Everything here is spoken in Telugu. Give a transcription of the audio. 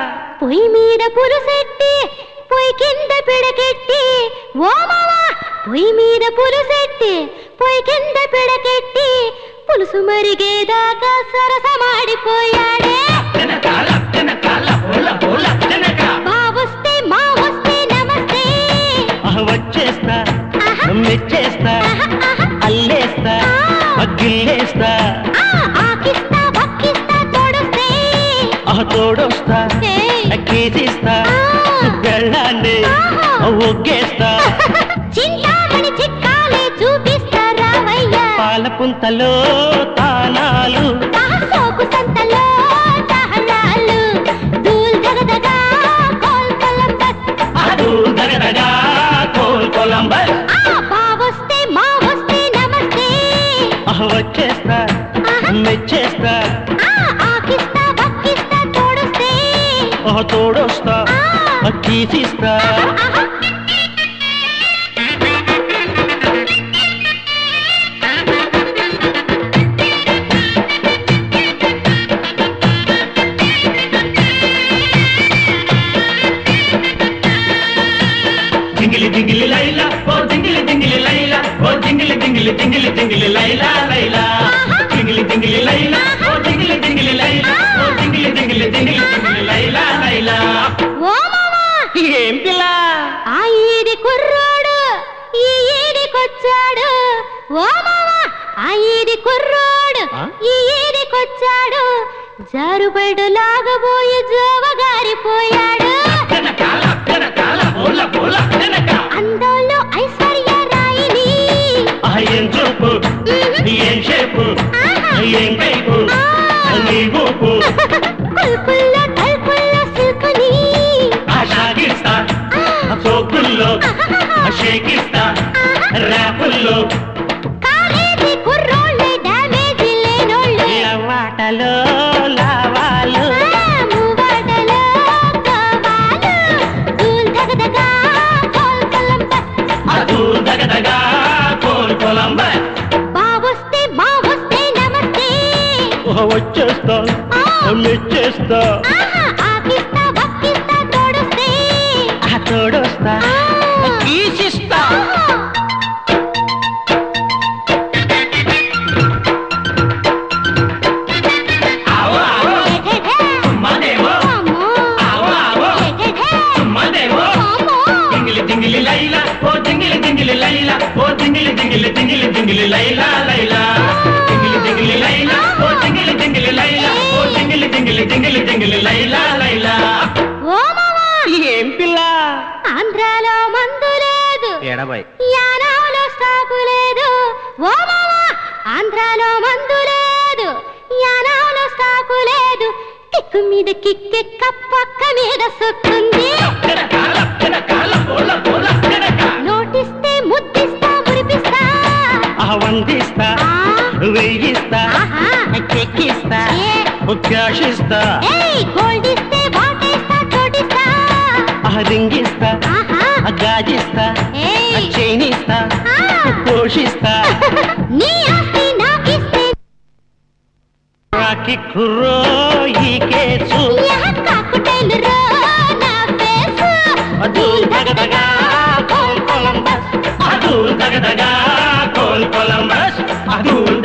పొయ్యి మీద పులుసెట్టి పొయ్యి కింద పిడకెట్టి ఓ మావా పొయ్యి మీద పులుసెట్టి పొయ్యి కింద పిడకెట్టి పులుసు మరిగేదాకా సరసమాడిపోయాడే తినకాల తినకాల బోల బోల తినక బావొస్తే మా వస్తే నమస్తే ఆహ వచ్చేస్తా ఆహా. మెచ్చేస్తా ఆహా, ఆహా. అల్లేస్తా ఆ. గిల్లేస్తా ఆ, ఆకిస్తా బక్కిస్తా తోడొస్తే ఆహ తోడొస్తా ఏయ్. కేసిస్తా ఆ. వెళ్ళండి ఆహా. ఒగ్గేస్తా చింతామణి చిట్కాలే చూపిస్తా రావయ్యా పాల పుంతలో తానాలు సోకు సంతలో తహళాలు దూల్ దగదగా కోల్ కొలంబస్ అదు దగదగా కోల్ కొలంబస్ ఆ బావొస్తే మా వస్తే నమస్తే ఆహ వచ్చేస్తా ఆహా. మెచ్చేస్తా ఆ ఆకిస్తా బక్కిస్తా తోడొస్తే ఆహ తోడొస్తా ఆ. కీసిస్తా ఆహా. జింగిలి జింగిలి లైలా ఓ జింగిలి జింగిలి లైలా ఓ జింగిలి జింగిలి జింగిలి జింగిలి లైలా లైలా జింగిలి జింగిలి లైలా ఓ జింగిలి జింగిలి లైలా ఓ జింగిలి జింగిలి జింగిలి జింగిలి లైలా లైలా ఓ మావా ఏం పిల్ల ఆ ఈడి కుర్రోడు ఈ ఈడికొచ్చాడు ఓ మావా ఆ ఈడి కుర్రోడు ఆ? ఈ ఈడికొచ్చాడు జారుబడు లాగబోయి జోవగారిపోయాడు తినకాల తినకాల బోల బోల తినక అందంలో ఐశ్వర్య రాయిని ఆహ ఏం చూపు ఏం షేపు ఆహా. ఏం కైపు ఆ. నీ ఊపు కుల్కుల్లో తల్పుల్లో సిల్కుని ఆషాగిస్తా సోకుల్లో షేకిస్తా ర్యాపుల్లో కాలేజీ కుర్రోళ్ళే డ్యామేజీ లేనోళ్ళే లవాటలో లావాలు ఆ, మూవాడలో కావాలు దూల్ దగదగా కోల్ కొలంబస్ అదు దగదగా కోల్ కొలంబస్ బావొస్తే మా వస్తే నమస్తే ఓహ వచ్చేస్తా ఆ. మెచ్చేస్తా ఆహా ఆకిస్తా బక్కిస్తా తోడొస్తే ఆ తోడొస్తా ఆ. కీసిస్తా ఆహా. ఆవో ఆవో ఎగెగే. సుమ్మదేవో అమ్మో. ఆవో ఆవో ఎగెగే. సుమ్మదేవో అమ్మో. జింగిలి జింగిలి లైలా ఓ జింగిలి జింగిలి లైలా ఓ జింగిలి జింగిలి జింగిలి జింగిలి లైలా లైలా జింగిలి జింగిలి లైలా ఓ జింగిలి జింగిలి లైలా ఓ జింగిలి జింగిలి జింగిలి జింగిలి లైలా లైలా ఓ మావా ఏం పిల్ల ఆంధ్రాలో మందు లేదు ఎడబాయ్ యానాలో స్టాకు లేదు ఓ మావా ఆంధ్రాలో మందు లేదు యానాలో స్టాకు లేదు కిక్కు మీద కిక్కెక్క పక్క మీద సొక్కుంది తినకాల తినకాల బోల బోల తినక నోటిస్తే ముద్దిస్తా మురిపిస్తా ఆ వందిస్తా ఆ, వెయ్యిస్తా ఆహా. చెక్కిస్తా ఏ, క్యాషిస్తా ఏయ్ గోల్డ్ ఇస్తే వాటేస్తా చోటిస్తా ఆ రింగిస్తా ఆహా ఆ గాజిస్తా ఆ ఏయ్ చైనిస్తా ఆ. పోషిస్తా నీ ఆస్తి నాకిస్తే రాకి కుర్రో ఈ కేసు యహ కాకుటైలు రో నా ఫేసు అదూల్ దగదగా కోల్ కొలంబస్ అదు దగదగా కోల్ కొలంబస్ అదు